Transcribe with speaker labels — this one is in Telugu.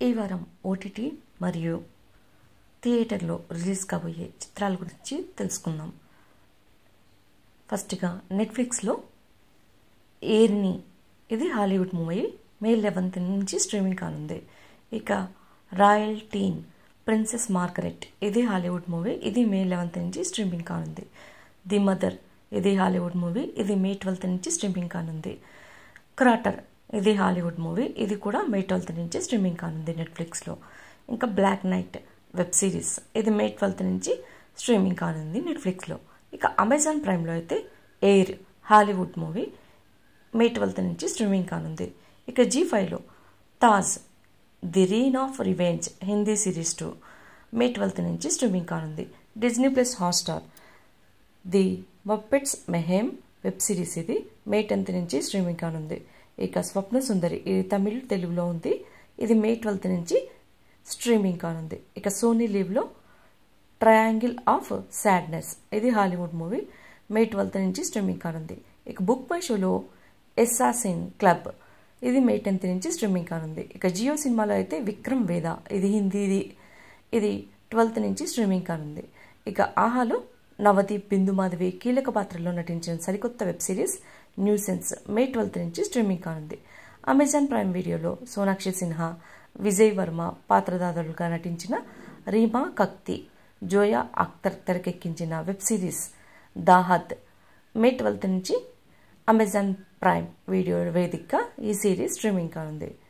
Speaker 1: ఈ వారం ఓటీటీ మరియు థియేటర్లో రిలీజ్ కాబోయే చిత్రాల గురించి తెలుసుకుందాం ఫస్ట్గా నెట్ఫ్లిక్స్లో ఏర్ని ఇది హాలీవుడ్ మూవీ మే లెవెన్త్ నుంచి స్ట్రీమింగ్ కానుంది ఇక రాయల్ టీన్ ప్రిన్సెస్ మార్గరెట్ ఇది హాలీవుడ్ మూవీ ఇది మే లెవెన్త్ నుంచి స్ట్రీమింగ్ కానుంది ది మదర్ ఇది హాలీవుడ్ మూవీ ఇది మే ట్వెల్త్ నుంచి స్ట్రీమింగ్ కానుంది క్రాటర్ ఇది హాలీవుడ్ మూవీ ఇది కూడా మే ట్వెల్త్ నుంచి స్ట్రీమింగ్ కానుంది నెట్ఫ్లిక్స్లో ఇంకా బ్లాక్ నైట్ వెబ్ సిరీస్ ఇది మే ట్వెల్త్ నుంచి స్ట్రీమింగ్ కానుంది నెట్ఫ్లిక్స్లో ఇక అమెజాన్ ప్రైమ్లో అయితే Air Hollywood movie May twelfth నుంచి స్ట్రీమింగ్ కానుంది ఇక జీ ఫైవ్లో Taj the reign of revenge Hindi series two May twelfth నుంచి స్ట్రీమింగ్ కానుంది Disney plus Hotstar the Muppets mayhem web series ఇది మే టెన్త్ నుంచి స్ట్రీమింగ్ కానుంది ఇక స్వప్న సుందరి ఇది తమిళ్ తెలుగులో ఉంది ఇది మే ట్వెల్త్ నుంచి స్ట్రీమింగ్ కానుంది ఇక సోనీ లీవ్లో ట్రయాంగిల్ ఆఫ్ సాడ్నెస్ ఇది హాలీవుడ్ మూవీ మే ట్వెల్త్ నుంచి స్ట్రీమింగ్ కానుంది ఇక బుక్ మై షోలో ఎస్సాసిన్ క్లబ్ ఇది మే టెన్త్ నుంచి స్ట్రీమింగ్ కానుంది ఇక జియో సినిమాలో అయితే విక్రమ్ వేద ఇది హిందీది ఇది ట్వెల్త్ నుంచి స్ట్రీమింగ్ కానుంది ఇక ఆహాలో నవదీప్ బిందు మాధవి కీలక పాత్రలో నటించిన సరికొత్త web series nuisance May twelfth నుంచి స్ట్రీమింగ్ కానుంది అమెజాన్ ప్రైమ్ వీడియోలో సోనాక్షి సిన్హా విజయ్ వర్మ పాత్రధారులుగా నటించిన రీమా కక్తి జోయా అఖ్తర్ తెరకెక్కించిన web series Dahaad May twelfth నుంచి అమెజాన్ ప్రైమ్ వీడియో వేదికగా ఈ సిరీస్ స్ట్రీమింగ్ కానుంది